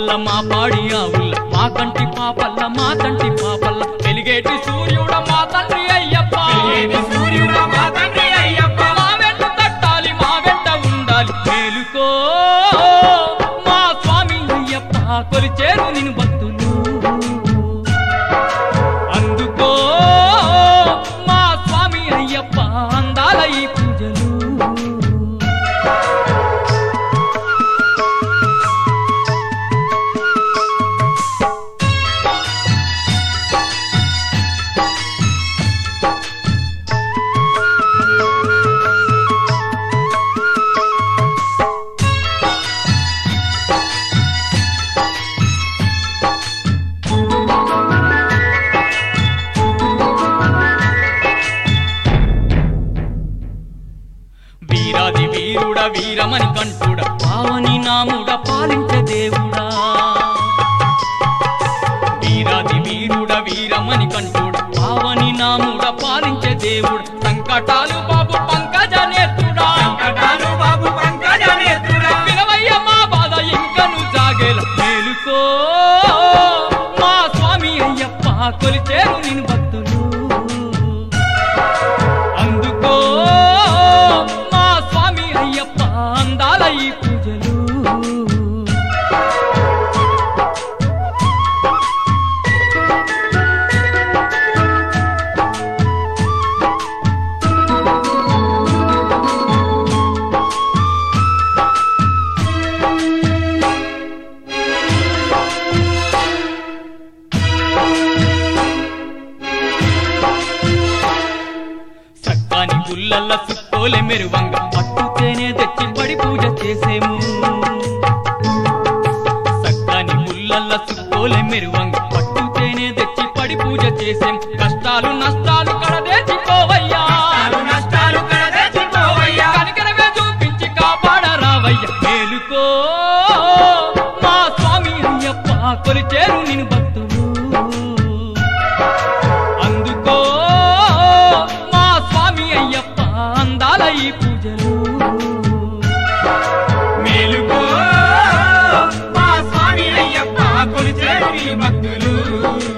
పాపల్ల మా పాడి ఆవుల్ల మా కంటి పాపల్ల మా తంటి పాపల్ల వెలిగేటి సూర్యుడ మా తండ్రి అయ్యప్ప ఏమి సూర్యుడ మా తండ్రి అయ్యప్ప మా వెంట తట్టాలి మా వెంట ఉండాలి మేలుకో మా స్వామి అయ్యప్ప కొలిచేరు నిన్ను భక్తులు అందుకో మా స్వామి అయ్యప్ప అందాల ఈ పూజలు వీరాది వీరుడ వీరమని కంటుడ పావని నాముడ పాలించే దేవుడా వీరాది వీరుడ వీరమని కంటుడ పావని నాముడ పాలించే దేవుడు సంకటాలు బాబు పంకజ నేత్రుడా కటాలు బాబు పంకజ నేత్రుడా వినవయ్య మా బాధ ఇంకను జాగేల మేలుకో మా స్వామి అయ్యప్ప కొలిచేరు నిన్ను భక్తులు అందుకో మా స్వామి అయ్యప్ప అందాల ఈ పూజలు చక్కని గుల్లల్ల సుత్తోలే మెరువంగ పట్టుతేనే తెచ్చి పడి పూజ చేసేము చక్కని గుల్లల్ల సుత్తోలే మెరువంగ పట్టుతేనే తెచ్చి పడి పూజ చేసేం కష్టాలు నష్టాలు కడదేచిపోవయ్యా కష్టాలు నష్టాలు కడదేచిపోవయ్యా కనికరమే చూపించి కాపాడరావయ్య మేలుకో మా స్వామి అయ్యప్ప కొలిచేరు నిన్ను భక్తులు అందుకో మా స్వామి అయ్యప్ప అందాల ఈ పూజలు మేలుకో మా స్వామి అయ్యప్ప కొలిచేరు నీ భక్తులు